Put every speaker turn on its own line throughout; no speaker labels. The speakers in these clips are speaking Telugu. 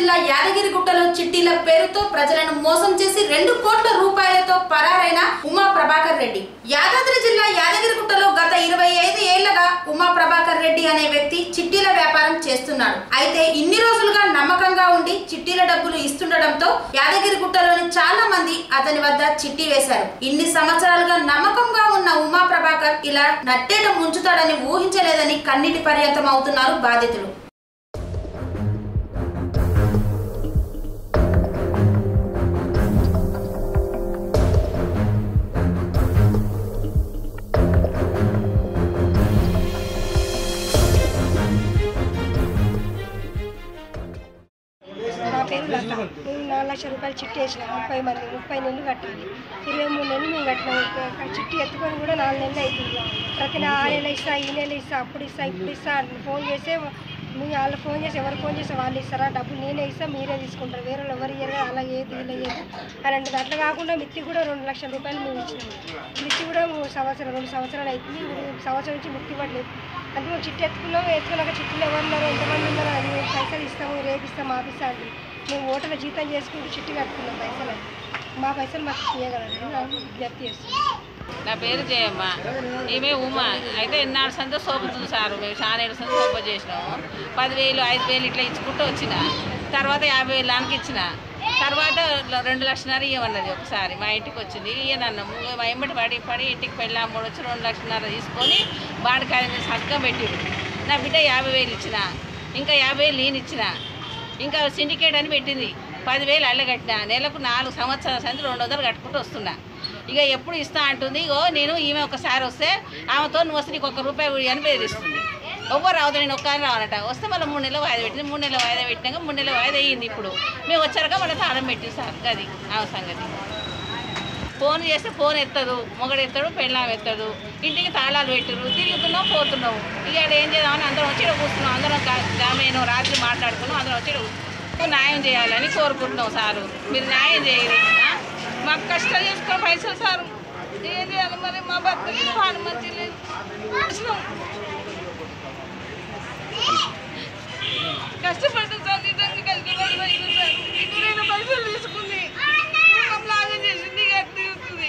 జిల్లా యాదగిరిగుట్టలో చిట్టీల పేరుతో ప్రజలను మోసం చేసి రెండు కోట్ల రూపాయలతో పరారైన ఉమా ప్రభాకర్ రెడ్డి యాదాద్రి జిల్లా యాదగిరిగుట్టలో గత ఇరవై ఐదు ఏళ్లగా ఉమా ప్రభాకర్ రెడ్డి అనే వ్యక్తి చిట్టీల వ్యాపారం చేస్తున్నాడు అయితే ఇన్ని రోజులుగా నమ్మకంగా ఉండి చిట్టీల డబ్బులు ఇస్తుండడంతో యాదగిరిగుట్టలోని చాలా మంది అతని వద్ద చిట్టి వేశారు ఇన్ని సంవత్సరాలుగా నమ్మకంగా ఉన్న ఉమా ప్రభాకర్ ఇలా నట్టేట ముంచుతాడని ఊహించలేదని కన్నీటి పర్యంతం అవుతున్నారు బాధితులు
నా పేరు లత మేము నాలుగు లక్షల రూపాయలు చిట్టి వేసినాం ముప్పై మంది ముప్పై నెలలు కట్టాలి ఇరవై మూడు నెలలు మేము కట్టినాం ఒక చిట్టి ఎత్తుకొని కూడా నాలుగు నెలలు అవుతుంది ప్రతి నెల ఆ నెల ఇస్తా ఈ నెల ఇస్తా అప్పుడు ఇస్తా ఇప్పుడు ఇస్తా అని ఫోన్ చేస్తే మీ వాళ్ళు ఫోన్ చేసి ఎవరు ఫోన్ చేస్తే వాళ్ళు ఇస్తారా డబ్బులు నేనే ఇస్తా మీరే తీసుకుంటారు వేరే వాళ్ళు ఎవరు ఇయ్యరు అలా ఏది ఇలా ఏది అని అంటే అట్లా కాకుండా మిత్తి కూడా రెండు లక్షల రూపాయలు మేము ఇచ్చినాం మిత్తి కూడా మూడు సంవత్సరం రెండు సంవత్సరాలు అవుతుంది ఇప్పుడు సంవత్సరం నుంచి మిత్తి ఇవ్వట్లేదు అంటే మేము చిట్టి ఎత్తుకున్నాం ఎత్తుకున్నాక చిట్టులు ఎవరు ఉన్నారు ఎంతమంది ఉన్నారు అది మేము పైసలు ఇస్తాము రేపు ఇస్తాము ఆపిస్తా అంటే మేము ఓటర్ల జీతం చేసుకుంటూ చిట్టి కట్టుకున్నాం పైసలు అని. మా పైసలు మాకు ఇవ్వగలరు నాకు విజ్ఞప్తి చేస్తున్నాం
నా పేరు జయమ్మ ఈమె ఉమ అయితే ఎన్నాడు సంతో సోపుతుంది సారు మేము చాలా ఏడు సంతో సోప చేసినాము పదివేలు ఐదు వేలు ఇట్లా ఇచ్చుకుంటూ వచ్చిన తర్వాత యాభై వేలు దానికి ఇచ్చిన తర్వాత ల- రెండు లక్షన్నర ఇవ్వమన్నది ఒకసారి మా ఇంటికి వచ్చింది ఇయ్యనన్నాము మా ఎంబటి పడి పడి ఇంటికి పెళ్ళి అమ్మడు వచ్చి రెండు లక్షన్నర తీసుకొని బాడికాయ మీద సంతకం పెట్టిరు నా బిడ్డ యాభై వేలు ఇచ్చిన ఇంకా యాభై వేలు నేను ఇచ్చిన ఇంకా సిండికేట్ అని పెట్టింది పదివేలు అల్లగట్టిన నెలకు నాలుగు సంవత్సరాల సంది రెండు వందలు కట్టుకుంటూ వస్తున్నా ఇక ఎప్పుడు ఇస్తా అంటుంది ఇగో నేను ఈమె ఒకసారి వస్తే ఆమెతో నువ్వు వస్తే నీకు ఒక రూపాయి అని బెదిరిస్తుంది ఎవ్వరు రావద్దు నేను ఒక్కని రావాలట వస్తే మళ్ళీ మూడు నెలలు వాయిదా పెట్టింది మూడు నెలలు వాయిదా పెట్టినాక మూడు నెలలు వాయిదా అయ్యింది ఇప్పుడు మేము వచ్చాక మళ్ళీ తాళం పెట్టింది సార్ అది ఆమె సంగతి ఫోన్ చేస్తే ఫోన్ ఎత్తదు మొగడు ఎత్తడు పెళ్ళాం ఎత్తడు ఇంటికి తాళాలు పెట్టరు తిరుగుతున్నావు పోతున్నావు ఇక ఆడ ఏం చేద్దామని అందరం వచ్చి ఈడ కూర్చున్నాం అందరం గ్రామీణ రాత్రి మాట్లాడుకున్నాం అందరం వచ్చి ఈడ కూర్చున్నాం. న్యాయం చేయాలని కోరుకుంటున్నాం సారు మీరు న్యాయం చేయాలి ఆ? మాకు కష్టాలు చేసుకో పైసలు సారు ఏం చేయాలి మరి మా భర్తకి పాలు మంచి లేదు కష్టం. కష్టపడ్డా సార్ నిజంగా కష్టపడి రైతు సార్ నేను పైసలు తీసుకుంది మమ్మల్ని ఆగం చేసింది ఇక తిరుగుతుంది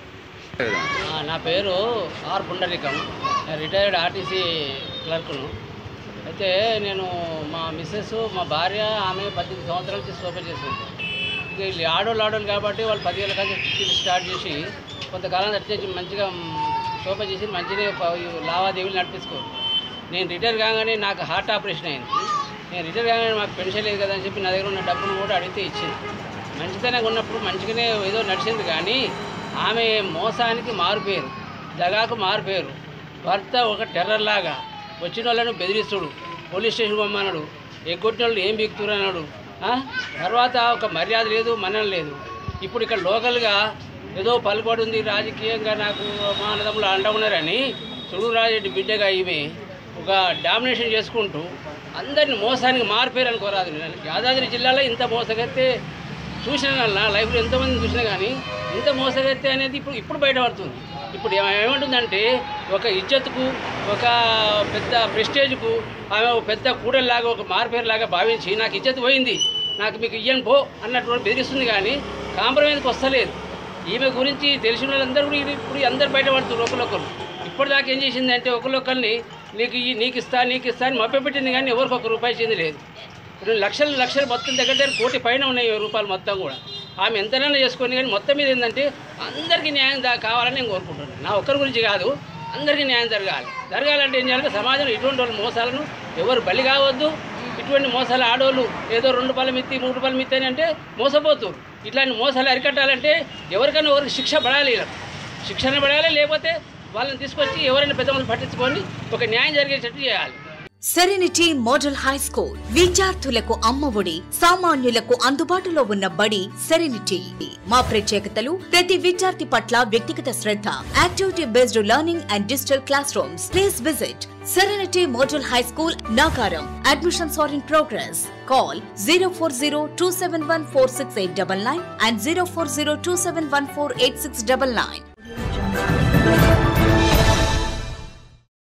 ఆ, నా పేరు ఆర్ పుండరీకం నేను రిటైర్డ్ ఆర్టీసీ క్లర్క్ను అయితే నేను మా మిస్సెస్ మా భార్య ఆమె పద్దెనిమిది సంవత్సరాల నుంచి సోపర్ చేసింది ఇక వీళ్ళు ఆడోళ్ళు ఆడోళ్ళు కాబట్టి వాళ్ళు పదివేల కాదు చిట్టీలు స్టార్ట్ చేసి కొంతకాలం వచ్చేసి మంచిగా సోపర్ చేసి మంచిగా ప- ఈ లావాదేవీలు నడిపించుకోరు నేను రిటైర్ కాగానే నాకు హార్ట్ ఆపరేషన్ అయింది నేను రిటైర్ కాగానే మాకు పెన్షన్ లేదు కదా అని చెప్పి నా దగ్గర ఉన్న డబ్బును కూడా అడిగితే ఇచ్చింది మంచితనంగా ఉన్నప్పుడు మంచిగానే ఏదో నడిచింది కానీ ఆమె మోసానికి మారుపేరు దగాకు మారుపేరు భర్త ఒక టెర్రర్ లాగా వచ్చిన వాళ్ళను బెదిరిస్తుడు పోలీస్ స్టేషన్ పంపన్నాడు ఎగ్గొట్టిన వాళ్ళు ఏం బిగుతురు అన్నాడు ఆ? తర్వాత ఒక మర్యాద లేదు మనం లేదు ఇప్పుడు ఇక్కడ లోకల్గా ఏదో పలుకుబడి ఉంది రాజకీయంగా నాకు మా అన్నదమ్ములు అంట ఉన్నారని సుడురాజరెడ్డి బిడ్డగా ఈమె ఒక డామినేషన్ చేసుకుంటూ అందరిని మోసానికి మారిపోయారు అనుకోరాదు నేను యాదాద్రి జిల్లాలో ఇంత మోసగైతే చూసిన నా లైఫ్లో ఎంతోమంది చూసినా కానీ ఇంత మోసగైతే అనేది ఇప్పుడు ఇప్పుడు బయటపడుతుంది ఇప్పుడు ఏమ- ఏమంటుందంటే ఒక ఇజ్జత్కు ఒక పెద్ద ప్రెస్టేజ్కు ఆమె ఒక పెద్ద కూడలిలాగా ఒక మారుపేరులాగా భావించి నాకు ఇజ్జత్ పోయింది నాకు మీకు ఇయ్యను పో అన్నటువంటి బెదిరిస్తుంది కానీ కాంప్రమైజ్కి వస్తలేదు ఈమె గురించి తెలిసిన వాళ్ళందరూ కూడా ఇది ఇప్పుడు అందరు బయటపడుతున్నారు ఒకరొకరు ఇప్పటిదాకా ఏం చేసిందంటే ఒకరొకరిని నీకు ఈ నీకు ఇస్తా నీకు ఇస్తా అని మభ్యపెట్టింది కానీ ఎవరికి ఒక రూపాయి చెంది లేదు రెండు లక్షలు లక్షలు మొత్తం దగ్గర దగ్గర కోటి పైన ఉన్నాయి ఈ రూపాయలు మొత్తం కూడా ఆమె ఎంతైనా చేసుకొని కానీ మొత్తం మీద ఏంటంటే అందరికీ న్యాయం దా కావాలని నేను కోరుకుంటున్నాను నా ఒక్కరి గురించి కాదు అందరికీ న్యాయం జరగాలి జరగాలంటే ఏం చేయాలంటే సమాజంలో ఇటువంటి వాళ్ళ మోసాలను ఎవరు బలి కావద్దు ఇటువంటి మోసాలు ఆడోళ్ళు ఏదో రెండు రూపాయల మిత్తి మూడు రూపాయల మిత్తి అని అంటే మోసపోతున్నారు ఇట్లాంటి మోసాలు అరికట్టాలంటే ఎవరికైనా ఎవరికి శిక్ష పడాలి వీళ్ళకి శిక్షణ పడాలి లేకపోతే వాళ్ళని తీసుకొచ్చి ఎవరైనా పెద్దవాళ్ళు పట్టించుకొని ఒక న్యాయం జరిగేటట్టు చేయాలి
సెరెనిటీ మోడల్ హై స్కూల్ విద్యార్థులకు అమ్మఒడి సామాన్యులకు అందుబాటులో ఉన్న బడి సెరెనిటీ మా ప్రత్యేకతలు ప్రతి విద్యార్థి పట్ల వ్యక్తిగత శ్రద్ధ activity based learning and digital class rooms please visit serenity model high school Nagaram admissions are in progress call zero four zero two seven one four six eight double nine and zero four zero two seven one four eight six double nine